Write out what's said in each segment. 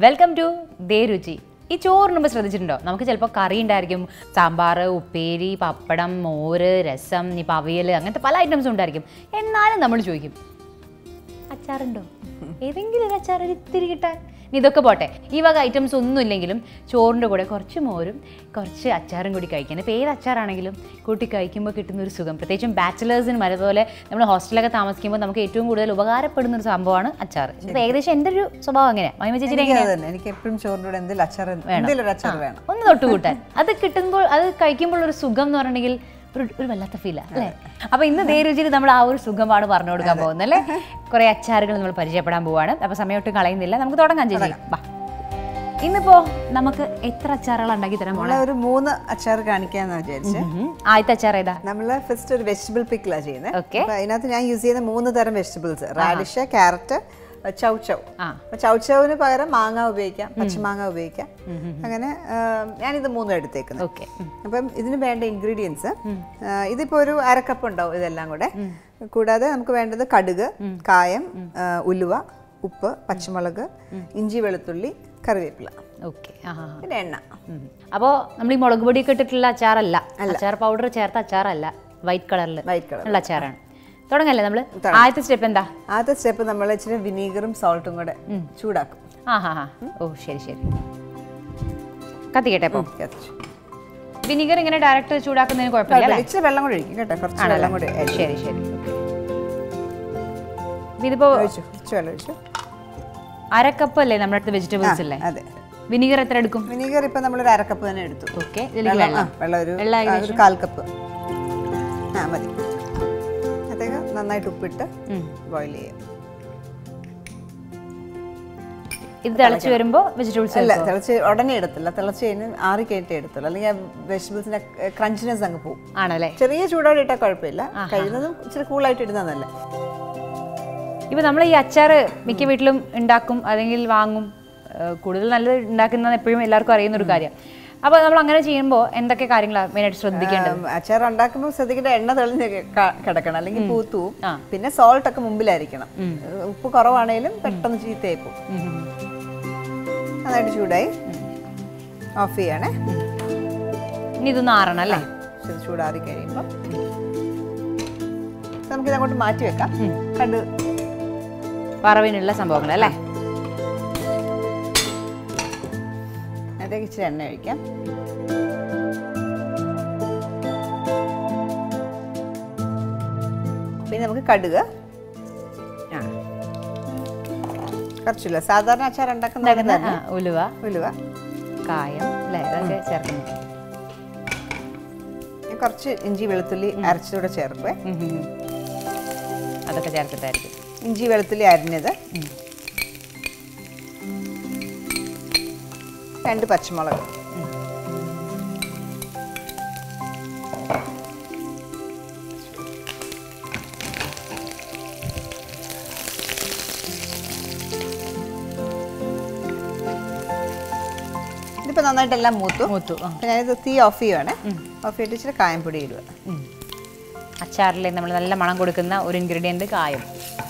Welcome to ദേ രുചി ഈ ചോറിനുമ്പോൾ ശ്രദ്ധിച്ചിട്ടുണ്ടോ നമുക്ക് ചിലപ്പോൾ കറി ഉണ്ടായിരിക്കും സാമ്പാർ ഉപ്പേരി പപ്പടം മോര് രസം ഇനിയിപ്പോൾ അവിയൽ അങ്ങനത്തെ പല ഐറ്റംസും ഉണ്ടായിരിക്കും എന്നാലും നമ്മൾ ചോദിക്കും അച്ചാറുണ്ടോ ഏതെങ്കിലും ഒരു അച്ചാർ ഒരു ഇത്തിരി കിട്ടാൻ ഇനി ഇതൊക്കെ പോട്ടെ ഈ വക ഐറ്റംസ് ഒന്നും ഇല്ലെങ്കിലും ചോറിൻ്റെ കൂടെ കുറച്ച് മോരും കുറച്ച് അച്ചാറും കൂടി കഴിക്കാൻ ഇപ്പോൾ ഏത് അച്ചാറാണെങ്കിലും കൂട്ടി കഴിക്കുമ്പോൾ കിട്ടുന്ന ഒരു സുഖം പ്രത്യേകിച്ചും ബാച്ചിലേഴ്സിനും അതുപോലെ നമ്മൾ ഹോസ്റ്റലൊക്കെ താമസിക്കുമ്പോൾ നമുക്ക് ഏറ്റവും കൂടുതൽ ഉപകാരപ്പെടുന്ന ഒരു സംഭവമാണ് അച്ചാർ ഇപ്പോൾ ഏകദേശം എൻ്റെ ഒരു സ്വഭാവം അങ്ങനെയാണ് മഹിമ ചേച്ചിയുടെ എനിക്ക് അത് തന്നെ എനിക്ക് എപ്പോഴും ചോറിൻ്റെ കൂടെ എന്തെങ്കിലും അച്ചാർ എന്തെങ്കിലും ഒരു അച്ചാർ വേണം ഒന്ന് തൊട്ട് കൂട്ടാൻ അത് കിട്ടുമ്പോൾ അത് കഴിക്കുമ്പോൾ ഒരു സുഖം എന്ന് പറഞ്ഞിട്ടുണ്ടെങ്കിൽ ഒരു ഒരു വല്ലാത്ത ഫീലാണ് അല്ലേ അപ്പൊ ഇന്ന് ദേ രുചിയിൽ നമ്മൾ ആ ഒരു സുഖമാണ് പറഞ്ഞു കൊടുക്കാൻ പോകുന്നത് അല്ലേ കുറെ അച്ചാറുകൾ നമ്മൾ പരിചയപ്പെടാൻ പോവാണ് അപ്പൊ സമയമൊട്ട് കളയുന്നില്ല നമുക്ക് തുടങ്ങാം ചേച്ചി വാ ഇന്നിപ്പോ നമുക്ക് എത്ര അച്ചാറുകൾ ഉണ്ടാക്കി തരാൻ പോണേ നമ്മളെ ഒരു മൂന്ന് അച്ചാർ കാണിക്കാന്ന് വിചാരിച്ച് ആദ്യത്തെ അച്ചാർ ഏതാ നമ്മൾ ഫസ്റ്റ് ഒരു വെജിറ്റബിൾ പിക്കിളാണ് ചെയ്യുന്നത് Okay. അപ്പൊ അതിനകത്ത് ഞാൻ യൂസ് ചെയ്യുന്ന മൂന്ന് തരം vegetables radish carrot chow chow ആ. അപ്പൊ ചൗ ചൗവിന് പകരം മാങ്ങ ഉപയോഗിക്കാം പച്ചമാങ്ങ ഉപയോഗിക്കാം അങ്ങനെ ആ, ഞാനിത് മൂന്നും എടുത്തേക്കുന്നത് ഓക്കെ അപ്പം ഇതിന് വേണ്ട ഇൻഗ്രീഡിയൻസ് ഇതിപ്പോൾ ഒരു അരക്കപ്പ് ഉണ്ടാവും ഇതെല്ലാം കൂടെ കൂടാതെ നമുക്ക് വേണ്ടത് കടുക് കായം ആ, ഉലുവ ഉപ്പ് പച്ചമുളക് ഇഞ്ചി വെളുത്തുള്ളി കറിവേപ്പില ഓക്കെ ആ ആ, ആ. പിന്നെ എണ്ണ ഉം. അപ്പോ നമ്മൾ ഈ മുളക് പൊടിയൊക്കെ ഇട്ടിട്ടുള്ള അച്ചാറല്ല അച്ചാർ പൗഡർ ചേർത്ത അച്ചാറല്ല വൈറ്റ് കളറിൽ വൈറ്റ് കളർ ഉള്ള അച്ചാറാണ് തുടങ്ങല്ലേ നമ്മള് ആദ്യത്തെ സ്റ്റെപ്പ് എന്താ ആദ്യത്തെ സ്റ്റെപ്പ് നമ്മൾ ഇച്ചിരി വിനീഗറും സോൾട്ടും കൂടെ ചൂടാക്കും ആ ഹാ ഹാ ഓ ശരി ശരി കത്തിക്കട്ടെ അപ്പോൾ കത്തിച്ചു. വിനിഗർ ഇങ്ങനെ ഡയറക്റ്റ് ചൂടാക്കുന്നതിന് കുഴപ്പമില്ല അല്ലേ ഇച്ചിരി വെള്ളം കൂടെ ഒഴിക്കും കേട്ടോ കുറച്ച് വെള്ളം കൂടെ ഒഴിച്ചു. ശരി ശരി ഇതിപ്പോ ഒഴിച്ചു കുറച്ച് വെള്ളം ഒഴിച്ചു അരക്കപ്പ് അല്ലേ നമ്മുടെ അടുത്ത് വെജിറ്റബിൾസ് അല്ലേ അതെ വിനിഗർ എത്ര എടുക്കും വിനീഗർ ഇപ്പൊ നമ്മൾ ഒരു അരക്കപ്പ് തന്നെ എടുത്തു ഓക്കെ ഇതിലേക്ക് വെള്ളം ആ, വെള്ളം വെള്ളം ഒരു വെള്ളം ആ, ഒരു കാൽ കപ്പ് ആ മതി അതൊക്കെ നന്നായിട്ട് ഉപ്പിട്ട് ഉം. ബോയിൽ ചെയ്യാം ഇത് തിളച്ച് വരുമ്പോ വെജിറ്റബിൾസ് അല്ല തിളച്ച് ഉടനെ എടുത്തില്ല തിളച്ച് കഴിഞ്ഞ് ആറി കയറ്റി എടുത്തില്ല അല്ലെങ്കിൽ വെജിറ്റബിൾസിന്റെ ക്രഞ്ചിനെസ് അങ്ങ് പോകും ആണല്ലേ ചെറിയ ചൂടോടെ ഇട്ടാൽ കുഴപ്പമില്ല കഴിയുന്നതും ഇച്ചിരി കൂളായിട്ട് ഇടുന്നത് നല്ല ഇപ്പൊ നമ്മൾ ഈ അച്ചാർ മിക്ക വീട്ടിലും ഉണ്ടാക്കും അല്ലെങ്കിൽ വാങ്ങും ഏഹ് കൂടുതൽ നല്ലത് ഉണ്ടാക്കുന്നത് എപ്പോഴും എല്ലാവർക്കും അറിയുന്ന ഒരു കാര്യം അപ്പൊ നമ്മൾ അങ്ങനെ ചെയ്യുമ്പോൾ എന്തൊക്കെ കാര്യങ്ങളാണ് മെയിനായിട്ട് ശ്രദ്ധിക്കേണ്ടത് ഉം, അച്ചാർ ഉണ്ടാക്കുമ്പോൾ ശ്രദ്ധിക്കേണ്ട എണ്ണ തെളിഞ്ഞ് ക- കിടക്കണം അല്ലെങ്കിൽ പൂത്തുവും ആ. പിന്നെ സോൾട്ട് ഒക്കെ മുമ്പിലായിരിക്കണം ഉപ്പ് കുറവാണേലും പെട്ടെന്ന് ചീത്തയായി പോകും ഉം, ഉം, ഉം. നന്നായിട്ട് ചൂടായി ഓഫ് ചെയ്യണേ ഇനി ഇതൊന്ന് ആറണം അല്ലേ ഇത് ചൂടാറി കഴിയുമ്പോൾ നമുക്കിത് അങ്ങോട്ട് മാറ്റി വെക്കാം കണ്ട് വറവിനുള്ള സംഭവങ്ങൾ അല്ലേ അതിലേക്ക് ഇച്ചിരി എണ്ണ ഒഴിക്കാം പിന്നെ നമുക്ക് കടുക് ആ. കുറച്ചില്ല സാധാരണ അച്ചാർ ഉണ്ടാക്കുന്ന പോലെ ഉണ്ടാക്കുന്ന, തന്നെ ആ, ഉലുവ ഉലുവ കായം അല്ലേ ഇതൊക്കെ ചേർക്കുന്നു കുറച്ച് ഇഞ്ചി വെളുത്തുള്ളി അരച്ചതൂടെ ചേർക്കുവേ ഉം, ഉം, ഉം. അതൊക്കെ ചേർത്തിട്ടായിരിക്കും ഇഞ്ചി വെളുത്തുള്ളി അരിഞ്ഞത് രണ്ട് പച്ചമുളക് ഇതിപ്പോ നന്നായിട്ടെല്ലാം മൂത്തു മൂത്തു ആ. അപ്പൊ ഞാനിത് തീ ഓഫ് ചെയ്യുവാണ് ഓഫ് ചെയ്തിട്ട് ഇച്ചിരി കായംപൊടി ഇടുക ഉം. അച്ചാറിൽ നമ്മൾ നല്ല മണം കൊടുക്കുന്ന ഒരു ഇൻഗ്രീഡിയൻറ്റ് കായം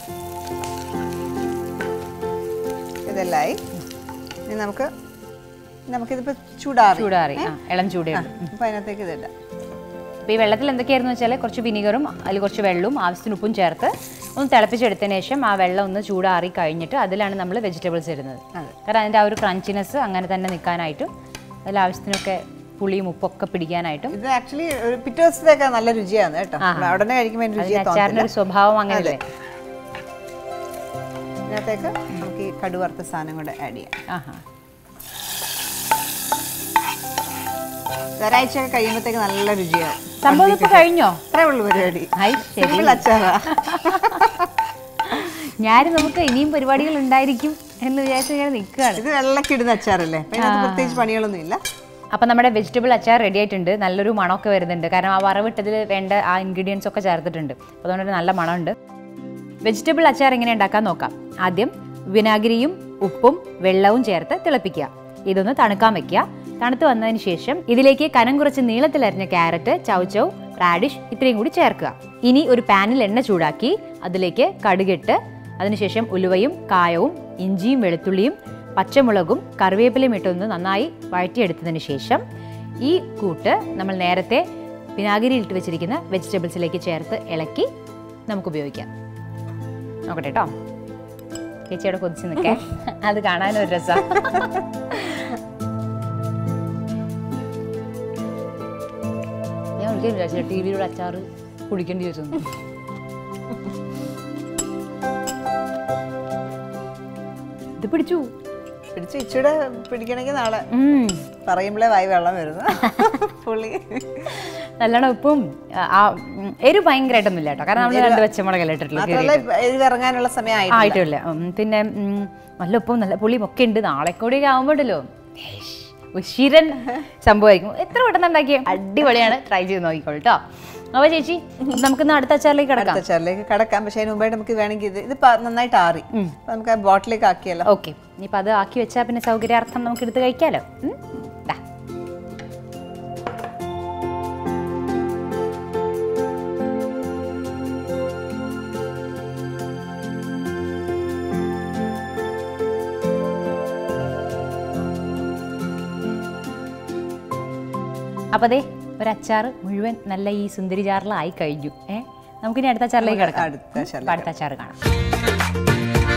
ഇതെല്ലായി ഇനി നമുക്ക് നമുക്കിതിപ്പോ ചൂടാറി ചൂടാറി ആ ഇളം ചൂടേറി അപ്പൊ അതിനകത്തേക്ക് ഇതിടാം അപ്പോൾ ഈ വെള്ളത്തിൽ എന്തൊക്കെയായിരുന്നു വെച്ചാൽ കുറച്ച് വിനീഗറും അതിൽ കുറച്ച് വെള്ളവും ആവശ്യത്തിന് ഉപ്പും ചേർത്ത് ഒന്ന് തിളപ്പിച്ചെടുത്തതിന് ശേഷം ആ വെള്ളം ഒന്ന് ചൂടാറി കഴിഞ്ഞിട്ട് അതിലാണ് നമ്മൾ വെജിറ്റബിൾസ് ഇടുന്നത് അതെ. കാരണം അതിൻ്റെ ആ ഒരു ക്രഞ്ചിനെസ് അങ്ങനെ തന്നെ നിൽക്കാനായിട്ടും അതിൽ ആവശ്യത്തിനൊക്കെ പുളിയും ഉപ്പൊക്കെ പിടിക്കാനായിട്ടും ഇത് ആക്ച്വലി ഒരു പിറ്റേ ദിവസത്തേക്ക് നല്ല രുചിയാണ് കേട്ടോ നമ്മൾ ഉടനെ കഴിക്കുമ്പോൾ അതിന് രുചിയെ അതിന് അച്ചാറിൻ്റെ ഒരു സ്വഭാവം അങ്ങനെയല്ലേ ഇതിനകത്തേക്ക് നമുക്ക് ഈ കടുവറുത്ത സാധനം കൂടെ ആഡ് ചെയ്യാം ആഹാ ഒരാഴ്ച ഒക്കെ കഴിയുമ്പോഴത്തേക്ക് നല്ല രുചിയാണ് സംഭവം ഇപ്പോൾ കഴിഞ്ഞോ അത്രേ ഉള്ളൂ പരിപാടി ഹായ് ശരി സിമ്പിൾ അച്ചാറാ ഞാൻ നമുക്ക് ഇനിയും പരിപാടികൾ ഉണ്ടായിരിക്കും എന്ന് വിചാരിച്ച് ഇങ്ങനെ നിൽക്കുകയാണ് ഇത് വെള്ളക്കിടുന്ന അച്ചാറല്ലേ അപ്പൊ ഇതിനകത്ത് പ്രത്യേകിച്ച് പണികളൊന്നും ഇല്ല അപ്പം നമ്മുടെ വെജിറ്റബിൾ അച്ചാർ റെഡി ആയിട്ടുണ്ട് നല്ലൊരു മണമൊക്കെ വരുന്നുണ്ട് കാരണം ആ വറവിട്ടതിൽ വേണ്ട ആ ഇൻഗ്രീഡിയൻസ് ഒക്കെ ചേർത്തിട്ടുണ്ട് അപ്പോൾ അതുകൊണ്ട് ഒരു നല്ല മണമുണ്ട് വെജിറ്റബിൾ അച്ചാർ എങ്ങനെ ഉണ്ടാക്കാൻ നോക്കാം ആദ്യം വിനാഗിരിയും ഉപ്പും വെള്ളവും ചേർത്ത് തിളപ്പിക്കുക ഇതൊന്ന് തണുക്കാൻ വെക്കുക തണുത്ത് വന്നതിന് ശേഷം ഇതിലേക്ക് കനം കുറച്ച് നീളത്തിലരിഞ്ഞ ക്യാരറ്റ് ചൗചൗ റാഡിഷ് ഇത്രയും കൂടി ചേർക്കുക ഇനി ഒരു പാനിൽ എണ്ണ ചൂടാക്കി അതിലേക്ക് കടുകിട്ട് അതിനുശേഷം ഉലുവയും കായവും ഇഞ്ചിയും വെളുത്തുള്ളിയും പച്ചമുളകും കറിവേപ്പിലയും ഇട്ടൊന്ന് നന്നായി വഴറ്റിയെടുത്തതിന് ശേഷം ഈ കൂട്ട് നമ്മൾ നേരത്തെ വിനാഗിരി ഇട്ട് വെച്ചിരിക്കുന്ന വെജിറ്റബിൾസിലേക്ക് ചേർത്ത് ഇളക്കി നമുക്ക് ഉപയോഗിക്കാം നോക്കട്ടെ കേട്ടോ ചേച്ചിയോടെ കൊതിച്ച് നിൽക്കേ അത് കാണാനൊരു രസം ഞാൻ ഒരിക്കലും വിചാരിച്ചില്ല ടി വിയിലൂടെ അച്ചാറ് കുടിക്കേണ്ടി വരുന്നു ഇത് പിടിച്ചു പിടിച്ച് ഇച്ചിടെ പിടിക്കണമെങ്കിൽ നാളെ ഉം. പറയുമ്പോഴേ വായി വെള്ളം വരുന്നു പുള്ളി നല്ലോണം ഉപ്പും ആ, ആ ഉം, എരിവ് ഭയങ്കരമായിട്ടൊന്നും ഇല്ല കേട്ടോ കാരണം നമ്മൾ രണ്ട് പച്ചമുളകല്ലേ ഇട്ടിട്ടുള്ളൂ മാത്രമല്ല ഇത് ഇറങ്ങാനുള്ള സമയമായിട്ട് ആയിട്ടില്ല ഉം, പിന്നെ ഉം, നല്ല ഉപ്പും നല്ല പുളിയും ഒക്കെ ഉണ്ട് നാളെ കൂടിയൊക്കെ ആകുമ്പോഴല്ലോ ഉശിരൻ സംഭവമായിരിക്കും എത്ര പെട്ടെന്ന് ഉണ്ടാക്കിയ അടിപൊളിയാണ് ട്രൈ ചെയ്ത് നോക്കിക്കോളൂ കേട്ടോ അപ്പോൾ ചേച്ചി നമുക്കിന്ന് അടുത്ത അച്ചാറിലേക്ക് കിടക്കാം അടുത്ത ചെറിലേക്ക് കടക്കാം പക്ഷേ അതിന് മുമ്പായിട്ട് നമുക്ക് വേണമെങ്കിൽ ഇത് ഇത് പ- നന്നായിട്ട് ആറി അപ്പൊ നമുക്ക് ആ ബോട്ടിലേക്ക് ആക്കിയല്ലോ ഓക്കെ ഇനിയിപ്പോൾ അത് ആക്കി വെച്ചാൽ പിന്നെ സൗകര്യാർത്ഥം നമുക്ക് എടുത്ത് കഴിക്കാമല്ലോ ഉം? ദാ. അപ്പോൾ അതെ ഒരു അച്ചാർ മുഴുവൻ നല്ല ഈ സുന്ദരി ചാറിലായി കഴിഞ്ഞു ഏ നമുക്കിനി അടുത്ത അച്ചാറിലേക്ക് കിടക്കാം അടുത്ത ചെറിയ അപ്പോൾ അടുത്ത അച്ചാർ കാണാം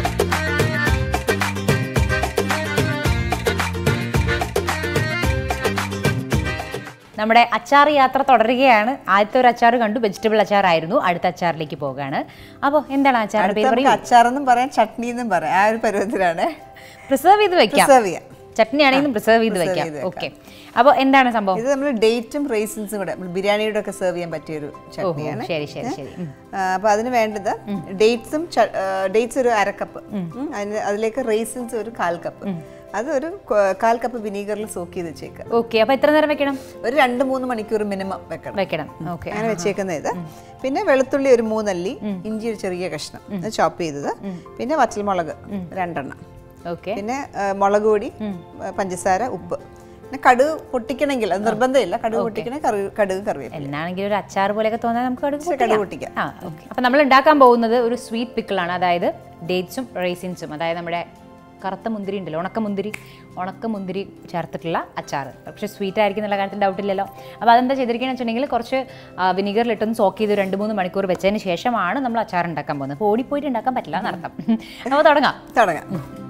നമ്മുടെ അച്ചാർ യാത്ര തുടരുകയാണ് ആദ്യത്തെ ഒരു അച്ചാർ കണ്ടു വെജിറ്റബിൾ അച്ചാറായിരുന്നു അടുത്ത അച്ചാറിലേക്ക് പോവുകയാണ് അപ്പോൾ എന്താണ് അച്ചാറിന്റെ അടുത്ത പേര് നമുക്ക് അച്ചാറെന്നും പറയാം ചട്നി എന്നും പറയാം ആ ഒരു പരുവത്തിലാണ് പ്രിസർവ് ചെയ്ത് വെക്കാം സെർവ് ചെയ്യാം ചട്നി ആണെങ്കിലും പ്രിസർവ് ചെയ്ത് preserve വെക്കാം ചെയ്ത് വെക്കാം. ഓക്കെ അപ്പോൾ എന്താണ് സംഭവം ഇത് നമ്മൾ ഡേറ്റും റേസിൻസും കൂടെ നമ്മൾ ബിരിയാണിയുടെ ഒക്കെ സെർവ് ചെയ്യാൻ പറ്റിയ ഒരു ഓഹോ ചട്നിയാണ് ശരി ശരി ശരി ഉം. അപ്പോൾ അതിന് വേണ്ടത് ഡേറ്റ്സും ഡേറ്റ്സ് ഒരു അര കപ്പ് അതിന് അതിലേക്ക് റേസിൻസ് ഒരു കാൽ കപ്പ് അത് ഒരു കൊ- കാൽ കപ്പ് വിനീഗറിൽ സോക്ക് ചെയ്ത് വെച്ചേക്കുക ഓക്കെ അപ്പോൾ എത്ര നേരം വെക്കണം ഒരു രണ്ട് മൂന്ന് മണിക്കൂർ മിനിമം വെക്കണം വെക്കണം ഓക്കെ അങ്ങനെ വെച്ചേക്കുന്ന ഇത് പിന്നെ വെളുത്തുള്ളി ഒരു മൂന്നല്ലി ഇഞ്ചി ഒരു ചെറിയ കഷ്ണം ചോപ്പ് ചെയ്തത് പിന്നെ വറ്റൽമുളക് രണ്ടെണ്ണം ഓക്കെ പിന്നെ ആ, മുളക് പൊടി ആ, പഞ്ചസാര ഉപ്പ് പിന്നെ കടുക് പൊട്ടിക്കണമെങ്കിൽ അത് നിർബന്ധമില്ല കടുക് പൊട്ടിക്കണമെങ്കിൽ കറി കടുക് കറിവേപ്പില എന്നാണെങ്കിൽ ഒരു അച്ചാർ പോലെയൊക്കെ തോന്നാൻ നമുക്ക് കടുക് പക്ഷേ കടുക് പൊട്ടിക്കാം ആ ഓക്കെ അപ്പം നമ്മൾ ഉണ്ടാക്കാൻ പോകുന്നത് ഒരു സ്വീറ്റ് പിക്കിളാണ് അതായത് ഡേറ്റ്സും റേസിൻസും അതായത് നമ്മുടെ കറുത്ത മുന്തിരി ഉണ്ടല്ലോ ഉണക്ക മുന്തിരി ഉണക്ക മുന്തിരി ചേർത്തിട്ടുള്ള അച്ചാർ പക്ഷേ സ്വീറ്റ് ആയിരിക്കും എന്നുള്ള കാര്യത്തിൽ ഡൗട്ട് ഇല്ലല്ലോ അപ്പോൾ അതെന്താ ചെയ്തിരിക്കുകയെന്ന് വെച്ചിട്ടുണ്ടെങ്കിൽ കുറച്ച് വിനിഗറിലിട്ടൊന്ന് സോക്ക് ചെയ്ത് രണ്ട് മൂന്ന് മണിക്കൂർ വെച്ചതിന് ശേഷമാണ് നമ്മൾ അച്ചാർ ഉണ്ടാക്കാൻ പോകുന്നത് അപ്പോൾ ഓടിപ്പോയിട്ട് ഉണ്ടാക്കാൻ പറ്റില്ല എന്നർത്ഥം അപ്പോൾ തുടങ്ങാം തുടങ്ങാം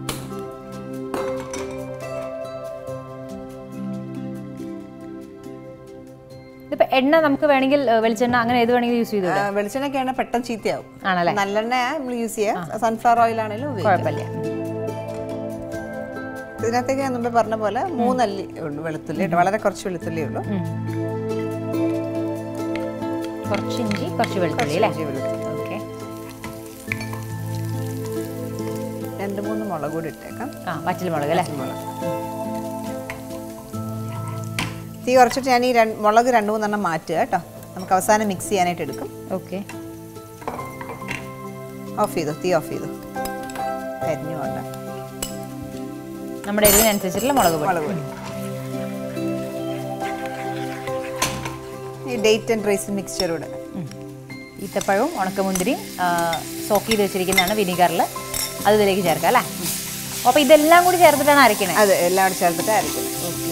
ഇതിപ്പോൾ എണ്ണ നമുക്ക് വേണമെങ്കിൽ ഏഹ്, വെളിച്ചെണ്ണ അങ്ങനെ ഏത് വേണമെങ്കിൽ യൂസ് ചെയ്തു ആ, വെളിച്ചെണ്ണയൊക്കെയാണ് പെട്ടെന്ന് ചീത്തയാവും ആണല്ലേ നല്ലെണ്ണ നമ്മൾ യൂസ് ചെയ്യാം സൺഫ്ലവർ ഓയിൽ ആണെങ്കിലും ഉപയോഗിക്കാം കുഴപ്പമില്ല ഇതിനകത്തേക്ക് ഞാൻ മുമ്പ് പറഞ്ഞ പോലെ മൂന്നല്ലി ഉള്ളൂ വെളുത്തുള്ളി കേട്ടോ വളരെ കുറച്ച് വെളുത്തുള്ളി ഉള്ളൂ കുറച്ച് ഇഞ്ചി കുറച്ച് വെളുത്തുള്ളി അല്ലേ ഇഞ്ചി വെളുത്തുള്ളി ഓക്കെ രണ്ട് മൂന്ന് മുളക് കൂടി ഇട്ടേക്കാം ആ വറ്റൽ മുളക് അല്ലേ മുളക് തീ കുറച്ചിട്ട് ഞാൻ ഈ രണ്ട് മുളക് രണ്ട് മൂന്നെണ്ണം മാറ്റുക കേട്ടോ നമുക്ക് അവസാനം മിക്സ് ചെയ്യാനായിട്ട് എടുക്കും ഓക്കെ ഓഫ് ചെയ്തു തീ ഓഫ് ചെയ്തു കരിഞ്ഞു കൊണ്ട് നമ്മുടെ എരിവിനനുസരിച്ചിട്ടുള്ള മുളക് പൊടി മുളക് പൊടി ഈ ഡേറ്റ് ആൻഡ് റൈസ് മിക്സ്ചർ കൂടെ ഈത്തപ്പഴവും ഉണക്കമുന്തിരിയും സോക്ക് ചെയ്ത് വെച്ചിരിക്കുന്നതാണ് വിനീഗറിൽ അത് ഇതിലേക്ക് ചേർക്കാം അല്ലേ അപ്പോൾ ഇതെല്ലാം കൂടി ചേർത്തിട്ടാണ് അരക്കണേ അതെ എല്ലാം കൂടി ചേർത്തിട്ട് അരയ്ക്കുന്നത് ഓക്കെ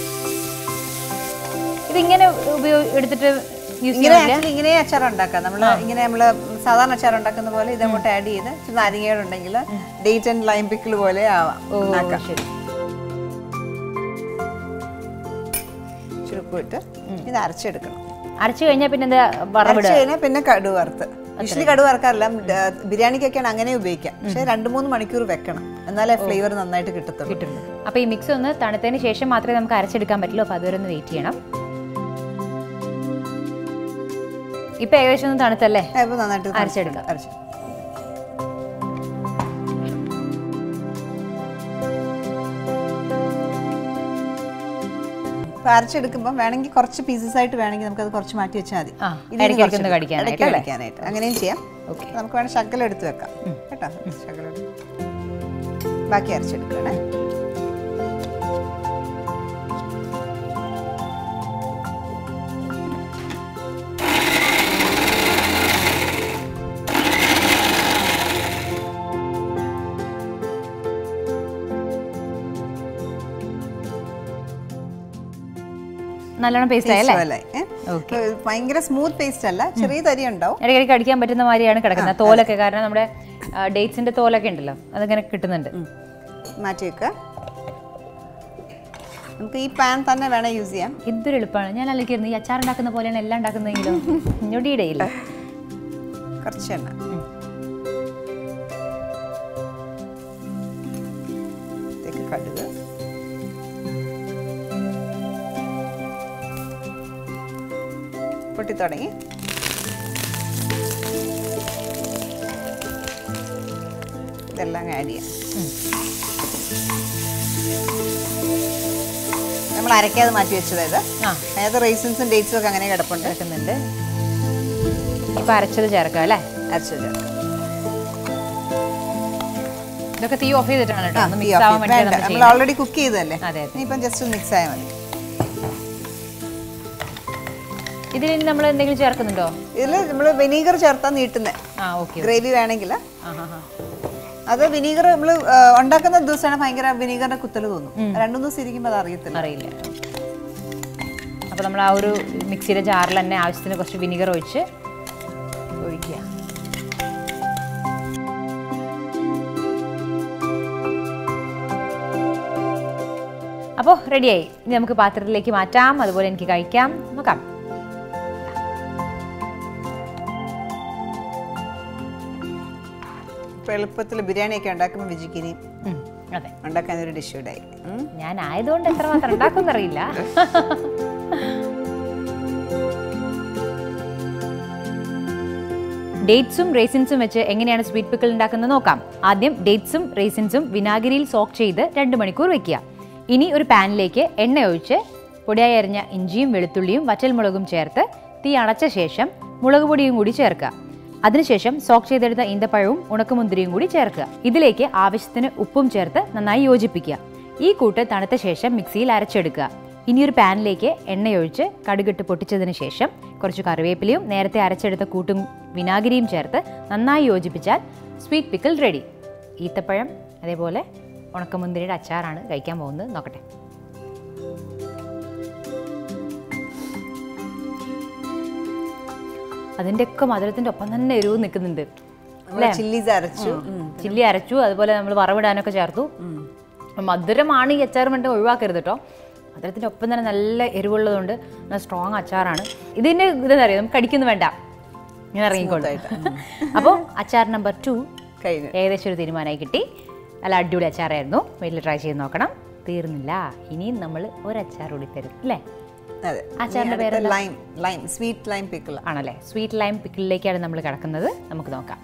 ഇതിങ്ങനെ ഉപയോഗ എടുത്തിട്ട് യൂസ് ഇങ്ങനെ ചെയ്യാൻ ആക്ച്വലി ഇങ്ങനെ അച്ചാർ ഉണ്ടാക്കാം നമ്മൾ ഇങ്ങനെ നമ്മൾ സാധാരണ അച്ചാർ ഉണ്ടാക്കുന്ന പോലെ ഇതങ്ങോട്ട് ആഡ് ചെയ്ത് ഇച്ചിരി നാരങ്ങയോടുണ്ടെങ്കിൽ ഡേറ്റ് ആൻഡ് ലൈം പിക്കിൾ പോലെ ആവാം ഓ ആക്കാം. ശരി ഇച്ചിരി ഉപ്പ് ഇട്ട് ഇത് അരച്ചെടുക്കണം അരച്ചു കഴിഞ്ഞാൽ പിന്നെ എന്താ വറവിടുക അരച്ച് കഴിഞ്ഞാൽ പിന്നെ കടുക് വറുത്ത് യൂഷ്വലി കടുക് വറുക്കാറില്ല ഡ- ബിരിയാണിക്കൊക്കെയാണ് അങ്ങനെ ഉപയോഗിക്കാം പക്ഷേ രണ്ട് മൂന്ന് മണിക്കൂർ വെക്കണം എന്നാലേ ഫ്ലേവർ നന്നായിട്ട് കിട്ടത്തുള്ളൂ കിട്ടുള്ളൂ അപ്പോൾ ഈ മിക്സ് ഒന്ന് തണുത്തതിന് ശേഷം മാത്രമേ നമുക്ക് അരച്ചെടുക്കാൻ പറ്റുള്ളൂ അപ്പോൾ അതുവരെ ഒന്ന് വെയിറ്റ് ചെയ്യണം ഇപ്പം ഏകദേശം ഒന്ന് തണുത്തല്ലേ അപ്പോൾ നന്നായിട്ട് അരച്ചെടുക്കാം. അരച്ച് ഇപ്പൊ അരച്ചെടുക്കുമ്പോൾ വേണമെങ്കിൽ കുറച്ച് പീസസ് ആയിട്ട് വേണമെങ്കിൽ നമുക്ക് അത് കുറച്ച് മാറ്റി വെച്ചാൽ മതി ആ, ഇതിന് ഇടയ്ക്ക് കുറച്ച് ഒന്ന് കടിക്കാനായിട്ട് ഇടയ്ക്ക് അല്ലേ? കടിക്കാനായിട്ട് അങ്ങനെയും ചെയ്യാം ഓക്കെ നമുക്ക് വേണം ശകലം എടുത്ത് വെക്കാം കേട്ടോ ശകലം എടുത്ത്. ബാക്കി അരച്ചെടുക്കണേ നല്ലോണം പേസ്റ്റ് ആയല്ലേ പോലെ, ഏ? ഭയങ്കര സ്മൂത്ത് പേസ്റ്റ് അല്ല ചെറിയ തരി ഉണ്ടാവും ഇടയ്ക്കിടയ്ക്ക് കടിക്കാൻ പറ്റുന്ന മാതിരിയാണ് കിടക്കുന്നത് തോലൊക്കെ കാരണം നമ്മുടെ ഡേറ്റ്സിന്റെ തോലൊക്കെ ഉണ്ടല്ലോ അതങ്ങനെ കിട്ടുന്നുണ്ട് മാറ്റി വെക്കുക നമുക്ക് ഈ പാൻ തന്നെ വേണം യൂസ് ചെയ്യാം എന്തൊരു എളുപ്പമാണ് ഞാൻ ആലോചിക്കുന്നു ഈ അച്ചാർ ഉണ്ടാക്കുന്ന പോലെയാണ് എല്ലാം ഉണ്ടാക്കുന്നതെങ്കിലോ ഞൊടിയിടയില്ല കുറച്ച് എണ്ണ ഇതിലേക്ക് കടുക് പൊട്ടി തുടങ്ങി ഇതെല്ലാം ആഡ് ചെയ്യാം നമ്മൾ അരയ്ക്കാതെ മാറ്റി വെച്ചത് ഇത് ആ അതായത് റേസിൻസും ഡേറ്റ്സും ഒക്കെ അങ്ങനെ കിടപ്പുണ്ട് കിടക്കുന്നുണ്ട് ഇപ്പൊ അരച്ചത് ചേർക്കാം അല്ലേ അരച്ചു ചേർക്കാം ഇതൊക്കെ തീ ഓഫ് ചെയ്തിട്ടാണ് കേട്ടോ ഒന്ന് തീ മിക്സ് off ആവാൻ ചെയ്ത് വേണ്ടി വേണ്ട നമ്മൾ നമ്മൾ ചെയ്യുന്നത്. ഓൾറെഡി കുക്ക് ചെയ്തതല്ലേ അതെ അതെ ഇനിയിപ്പം ജസ്റ്റ് ഒന്ന് മിക്സ് ആയാൽ മതി ഇതിൽ ഇനി നമ്മൾ എന്തെങ്കിലും ചേർക്കുന്നുണ്ടോ ഇതിൽ നമ്മൾ വിനീഗർ ചേർത്താൽ നീട്ടുന്നത് ആ ഓക്കെ ഗ്രേവി വേണമെങ്കിൽ ആ ഹാ ഹാ അത് വിനീഗർ നമ്മൾ ഉണ്ടാക്കുന്ന ദിവസമാണ് ഭയങ്കര വിനീഗറിന്റെ കുത്തൽ തോന്നും രണ്ടു ദിവസം ഇരിക്കുമ്പോൾ അത് അറിയത്തില്ല അറിയില്ല അപ്പോൾ നമ്മൾ ആ ഒരു മിക്സിയുടെ ജാറിൽ തന്നെ ആവശ്യത്തിന് കുറച്ച് വിനിഗർ ഒഴിച്ച് ഒഴിക്കുക അപ്പോൾ റെഡിയായി ഇനി നമുക്ക് പാത്രത്തിലേക്ക് മാറ്റാം അതുപോലെ എനിക്ക് കഴിക്കാം നോക്കാം ഇപ്പൊ എളുപ്പത്തിൽ ബിരിയാണി ഒക്കെ ഉണ്ടാക്കുമ്പോൾ വിജിക്കിനി ഉം, അതെ ഉണ്ടാക്കാൻ ഒരു ഡിഷ് ഇടായി ഉം. ഞാൻ ആയതുകൊണ്ട് എത്രമാത്രം ഉണ്ടാക്കുമെന്നറിയില്ല ഡേറ്റ്സും റേസിൻസും വെച്ച് എങ്ങനെയാണ് സ്വീറ്റ് പിക്കിൾ ഉണ്ടാക്കുന്നത് നോക്കാം ആദ്യം ഡേറ്റ്സും റേസിൻസും വിനാഗിരിയിൽ സോക്ക് ചെയ്ത് രണ്ട് മണിക്കൂർ വെക്കുക ഇനി ഒരു പാനിലേക്ക് എണ്ണ ഒഴിച്ച് പൊടിയായി അരിഞ്ഞ ഇഞ്ചിയും വെളുത്തുള്ളിയും വറ്റൽമുളകും ചേർത്ത് തീ അടച്ച ശേഷം മുളക് പൊടിയും കൂടി ചേർക്കുക അതിനുശേഷം സോക്ക് ചെയ്തെടുത്ത ഈന്തപ്പഴവും ഉണക്കമുന്തിരിയും കൂടി ചേർക്കുക ഇതിലേക്ക് ആവശ്യത്തിന് ഉപ്പും ചേർത്ത് നന്നായി യോജിപ്പിക്കുക ഈ കൂട്ട് തണുത്ത ശേഷം മിക്സിയിൽ അരച്ചെടുക്കുക ഇനി ഒരു പാനിലേക്ക് എണ്ണയൊഴിച്ച് കടുകിട്ട് പൊട്ടിച്ചതിന് ശേഷം കുറച്ച് കറിവേപ്പിലയും നേരത്തെ അരച്ചെടുത്ത കൂട്ടും വിനാഗിരിയും ചേർത്ത് നന്നായി യോജിപ്പിച്ചാൽ സ്വീറ്റ് പിക്കിൾ റെഡി ഈത്തപ്പഴം അതേപോലെ ഉണക്കമുന്തിരിയുടെ അച്ചാറാണ് കഴിക്കാൻ പോകുന്നത് നോക്കട്ടെ അതിൻ്റെയൊക്കെ മധുരത്തിൻ്റെ ഒപ്പം തന്നെ എരിവ് നിൽക്കുന്നുണ്ട് നമ്മള് ചില്ലീസ് അരച്ചു ഉം. ചില്ലി അരച്ചു അതുപോലെ നമ്മൾ വറവിടാനൊക്കെ ചേർത്തു മധുരമാണ് ഈ അച്ചാർ മറ്റും ഒഴിവാക്കരുത് കേട്ടോ മധുരത്തിൻ്റെ ഒപ്പം തന്നെ നല്ല എരിവുള്ളതുകൊണ്ട് നല്ല സ്ട്രോങ് അച്ചാറാണ് ഇതിൻ്റെ ഇതെന്താ അറിയാം നമുക്ക് കടിക്കുന്നു വേണ്ട ഞാൻ ഇറങ്ങിക്കൊണ്ട് അപ്പോൾ അച്ചാർ നമ്പർ ടു കഴിഞ്ഞു ഏകദേശം ഒരു തീരുമാനമായി കിട്ടി നല്ല അടിപൊളി അച്ചാറായിരുന്നു വീട്ടിൽ ട്രൈ ചെയ്ത് നോക്കണം തീർന്നില്ല ഇനിയും നമ്മൾ ഒരു അച്ചാർ കൂടി തരും അല്ലേ അതെ അച്ചാറിന്റെ പേരെന്താ? Lime lime sweet lime pickle ആണല്ലേ സ്വീറ്റ് ലൈം പിക്കിളിലേക്കാണ് നമ്മൾ കിടക്കുന്നത് നമുക്ക് നോക്കാം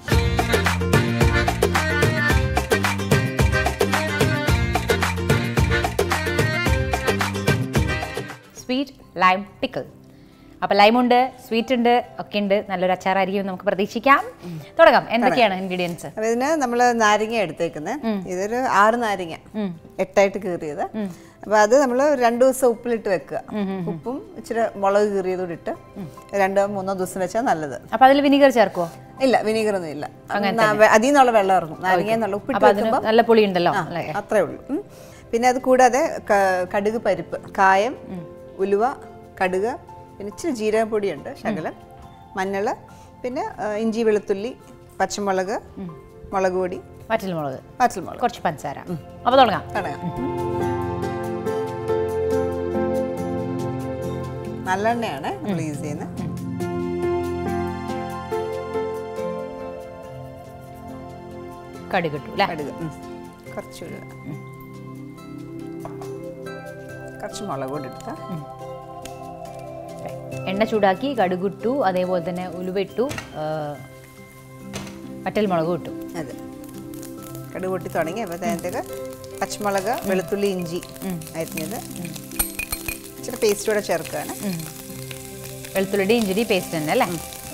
സ്വീറ്റ് ലൈം പിക്കിൾ അപ്പോൾ ലൈമുണ്ട് സ്വീറ്റ് ഉണ്ട് ഒക്കെ ഉണ്ട് നല്ലൊരു അച്ചാറായിരിക്കും നമുക്ക് പ്രതീക്ഷിക്കാം തുടങ്ങാം എന്തൊക്കെയാണ് ഇൻഗ്രീഡിയൻസ് അപ്പൊ ഇതിന് നമ്മൾ നാരങ്ങ എടുത്തേക്കുന്നത് ഇതൊരു ആറ് നാരങ്ങ എട്ടായിട്ട് കീറിയത് അപ്പൊ അത് നമ്മൾ രണ്ടു ദിവസം ഉപ്പിലിട്ട് വെക്കുക ഉപ്പും ഇച്ചിരി മുളക് കീറിയതൂടെ ഇട്ട് രണ്ടോ മൂന്നോ ദിവസം വെച്ചാൽ നല്ലത് അപ്പോൾ അതിൽ വിനീഗർ ചേർക്കുമോ ഇല്ല വിനീഗർ ഒന്നും ഇല്ല അതിൽ നിന്നുള്ള വെള്ളം ഇറങ്ങും നാരങ്ങ എന്നുള്ള ഉപ്പിട്ട് അപ്പോൾ അതിന് വെക്കുമ്പോൾ നല്ല പുളി ഉണ്ടല്ലോ അല്ലേ അത്രേ ഉള്ളൂ ഉം. പിന്നെ അത് കൂടാതെ ക- കടുക് പരിപ്പ് കായം ഉലുവ കടുക് പിന്നെ ഇച്ചിരി ജീരകപ്പൊടിയുണ്ട് ശകലം മഞ്ഞൾ പിന്നെ ആ, ഇഞ്ചി വെളുത്തുള്ളി പച്ചമുളക് മുളക് പൊടി വറ്റൽമുളക് പച്ചമുളക് കുറച്ച് പഞ്ചസാര അപ്പോൾ തുടങ്ങാം തുടങ്ങാം നല്ലെണ്ണയാണ് നമ്മൾ യൂസ് ചെയ്യുന്നത് കടുക് ഇട്ടു അല്ലേ കടുക് ഉം. കുറച്ച് ഉലുവ കുറച്ച് മുളക് പൊടി എടുത്താൽ എണ്ണ ചൂടാക്കി കടുകിട്ടു അതേപോലെ തന്നെ ഉലുവ ഇട്ടു ആ, വറ്റൽമുളകും ഇട്ടു അതെ കടുക് പൊട്ടി തുടങ്ങി അപ്പോൾ അതിനകത്തേക്ക് പച്ചമുളക് വെളുത്തുള്ളി ഇഞ്ചി അരിഞ്ഞത് ഇച്ചിരി പേസ്റ്റ് കൂടെ ചേർക്കുകയാണ് വെളുത്തുള്ളിയുടെ ഇഞ്ചിരി പേസ്റ്റ് തന്നെ അല്ലേ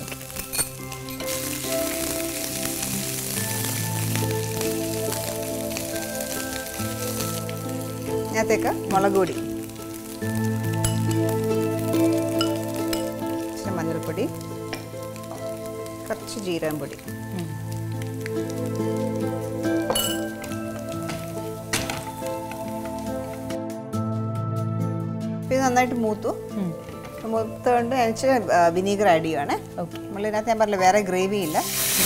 അതിനകത്തേക്ക് മുളക് പൊടി ഇച്ചിരി മഞ്ഞൾപ്പൊടി കുറച്ച് ജീരകം പൊടി ഇത് നന്നായിട്ട് മൂത്തു മൂത്ത് കൊണ്ട് അയച്ച് വിനീഗർ ആഡ് ചെയ്യുവാണ് ഓക്കെ നമ്മളിതിനകത്ത് ഞാൻ പറഞ്ഞില്ല വേറെ ഗ്രേവി ഇല്ല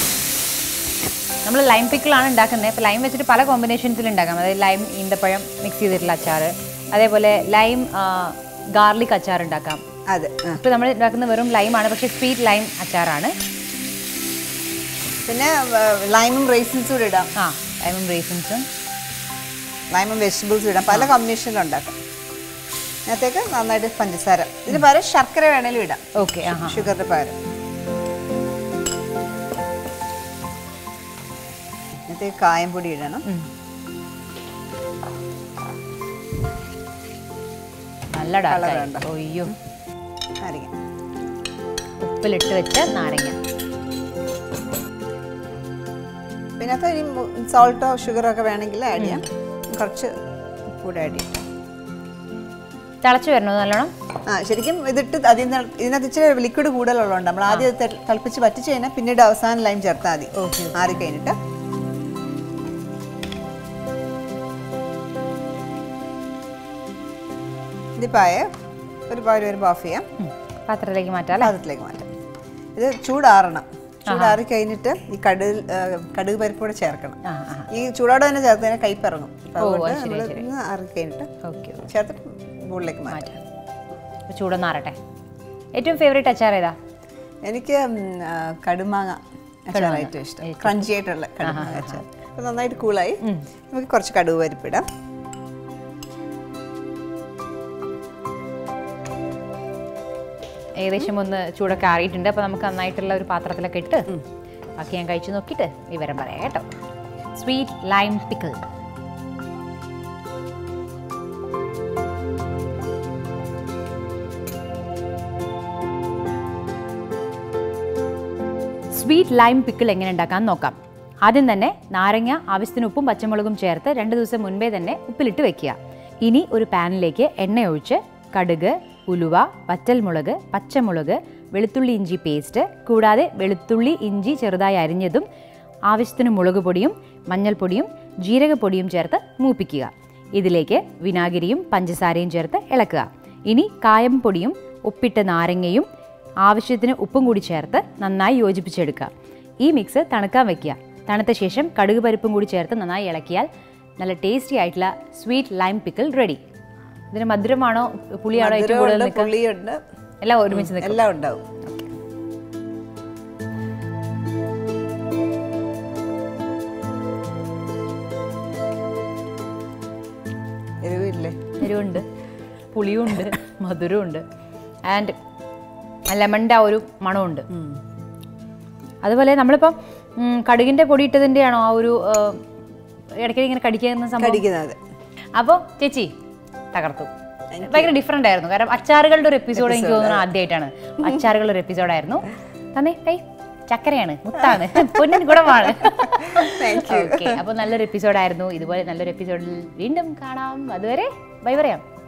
നമ്മൾ ലൈം പിക്കിളാണ് ഉണ്ടാക്കുന്നത് അപ്പോൾ ലൈം വെച്ചിട്ട് പല കോമ്പിനേഷൻസിൽ ഉണ്ടാക്കാം അതായത് ലൈം ഈന്തപ്പഴം മിക്സ് ചെയ്തിട്ടുള്ള അച്ചാർ അതേപോലെ ലൈം ഗാർലിക് അച്ചാർ ഉണ്ടാക്കാം അതെ ആ. ഇപ്പോൾ നമ്മൾ ഉണ്ടാക്കുന്ന വെറും ലൈമാണ് പക്ഷേ സ്വീറ്റ് ലൈം അച്ചാറാണ് പിന്നെ ലൈമും റേസിൻസും കൂടെ ഇടാം ആ ലൈമും റേസിൻസും ലൈമും വെജിറ്റബിൾസും ഇടാം പല കോമ്പിനേഷനിലും ഉണ്ടാക്കാം അതിനകത്തേക്ക് നന്നായിട്ട് പഞ്ചസാര ഇതിന് പകരം ശർക്കര വേണേലും ഇടാം ഓക്കെ ആ ഷുഗറിന് പകരം ഇതിനകത്തേക്ക് കായം പൊടി ഇടണം നല്ല Colour ഡാർക്ക് കണ്ടോ? ഒയ്യോ നാരങ്ങ ഉപ്പിലിട്ട് വെച്ച നാരങ്ങ പിന്നെ അത് ഇനി സോൾട്ടോ ഷുഗറോ ഒക്കെ വേണമെങ്കിൽ ആഡ് ചെയ്യാം കുറച്ച് ഉപ്പൂടെ ആഡ് ചെയ്യാം തിളച്ച് വരണോ നല്ലോണം ആ ശരിക്കും ഇതിട്ട് അതിൽ നിന്ന് ഇതിനകത്ത് ഇച്ചിരി ലിക്വിഡ് കൂടുതലുള്ളതുകൊണ്ട് നമ്മൾ ആദ്യം ഇത് തെ- തിളപ്പിച്ച് വറ്റിച്ച് കഴിഞ്ഞാൽ പിന്നീട് അവസാനം ലൈം ചേർത്താൽ മതി Okay, ആറി കഴിഞ്ഞിട്ട് ഇതിപ്പായ ഒരു പാല് വരുമ്പോൾ ഓഫ് ചെയ്യാം ഉം. പാത്രത്തിലേക്ക് മാറ്റാം അല്ലേ പാത്രത്തിലേക്ക് മാറ്റാം ഇത് ചൂടാറണം ചൂടാറി കഴിഞ്ഞിട്ട് ഈ കടുക് കടുക് പരിപ്പോടെ ചേർക്കണം ആ ആ ഈ ചൂടോടെ തന്നെ ചേർത്ത് കഴിഞ്ഞാൽ കയ്പിറങ്ങും അപ്പൊ ഓ, അതുകൊണ്ട് അത് ശരി, നമ്മൾ ശരി. ഒന്ന് ആറി കഴിഞ്ഞിട്ട് ഓക്കെ ചേർത്തിട്ട് മുകളിലേക്ക് മാറ്റാം മാറ്റാം അപ്പോൾ ചൂടൊന്ന് ആറട്ടെ ഏറ്റവും ഫേവറേറ്റ് അച്ചാർ ഏതാ എനിക്ക് ഉം, ആ, കടുമാങ്ങ അച്ചാർ ഏറ്റവും ഇഷ്ടം ക്രഞ്ചി ആയിട്ടുള്ള കടുമാങ്ങ അച്ചാർ അപ്പോൾ നന്നായിട്ട് കൂളായി നമുക്ക് കുറച്ച് കടുക് പരിപ്പിടാം ഏകദേശം ഒന്ന് ചൂടൊക്കെ ആറിയിട്ടുണ്ട് അപ്പോൾ നമുക്ക് നന്നായിട്ടുള്ള ഒരു പാത്രത്തിലൊക്കെ ഇട്ട് ബാക്കി ഞാൻ കഴിച്ചു നോക്കിയിട്ട് വിവരം പറയാം കേട്ടോ sweet lime pickle sweet lime pickle എങ്ങനെ ഉണ്ടാക്കാൻ നോക്കാം ആദ്യം തന്നെ നാരങ്ങ ആവശ്യത്തിന് ഉപ്പും പച്ചമുളകും ചേർത്ത് രണ്ട് ദിവസം മുൻപേ തന്നെ ഉപ്പിലിട്ട് വെക്കുക ഇനി ഒരു പാനിലേക്ക് എണ്ണ ഒഴിച്ച് കടുക് ഉലുവ വറ്റൽമുളക് പച്ചമുളക് വെളുത്തുള്ളി ഇഞ്ചി പേസ്റ്റ് കൂടാതെ വെളുത്തുള്ളി ഇഞ്ചി ചെറുതായി അരിഞ്ഞതും ആവശ്യത്തിന് മുളക് പൊടിയും മഞ്ഞൾപ്പൊടിയും ജീരകപ്പൊടിയും ചേർത്ത് മൂപ്പിക്കുക ഇതിലേക്ക് വിനാഗിരിയും പഞ്ചസാരയും ചേർത്ത് ഇളക്കുക ഇനി കായം പൊടിയും ഉപ്പിട്ട നാരങ്ങയും ആവശ്യത്തിന് ഉപ്പും കൂടി ചേർത്ത് നന്നായി യോജിപ്പിച്ചെടുക്കുക ഈ മിക്സ് തണുക്കാൻ വെക്കുക തണുത്ത ശേഷം കടുക് പരിപ്പും കൂടി ചേർത്ത് നന്നായി ഇളക്കിയാൽ നല്ല ടേസ്റ്റി ആയിട്ടുള്ള സ്വീറ്റ് ലൈം പിക്കിൾ റെഡി ഇതിന് മധുരമാണോ പുളിയാണോ ഏറ്റവും കൂടുതൽ മധുരമുണ്ട് നിൽക്കുക പുളിയുണ്ട് എല്ലാം ഒരുമിച്ച് നിൽക്കും എല്ലാം ഉണ്ടാവും എരിവില്ലേ എരിവുണ്ട് പുളിയുണ്ട് മധുരമുണ്ട് ആൻഡ് ലെമണിൻ്റെ ആ ഒരു മണമുണ്ട് അതുപോലെ നമ്മളിപ്പം ഉം, കടുകിൻ്റെ പൊടി ഇട്ടതിൻ്റെയാണോ ആ ഒരു ആ, ഇടയ്ക്കിടെ ഇങ്ങനെ കടിക്കുന്ന സംഭവം കടിക്കുന്നത് അപ്പോൾ ചേച്ചി തകർത്തു ഭയങ്കര ഡിഫറെൻ്റ് ആയിരുന്നു കാരണം അച്ചാറുകളുടെ ഒരു എപ്പിസോഡ് എനിക്ക് തോന്നുന്നു ആദ്യമായിട്ടാണ് അച്ചാറുകളുടെ ഒരു എപ്പിസോഡായിരുന്നു തന്നെ കൈ ചക്കരയാണ് മുത്താണ് പൊന്നിൻ ഗുണമാണ് ഓക്കെ അപ്പോൾ നല്ലൊരു എപ്പിസോഡായിരുന്നു ഇതുപോലെ നല്ലൊരു എപ്പിസോഡിൽ വീണ്ടും കാണാം അതുവരെ ബൈ പറയാം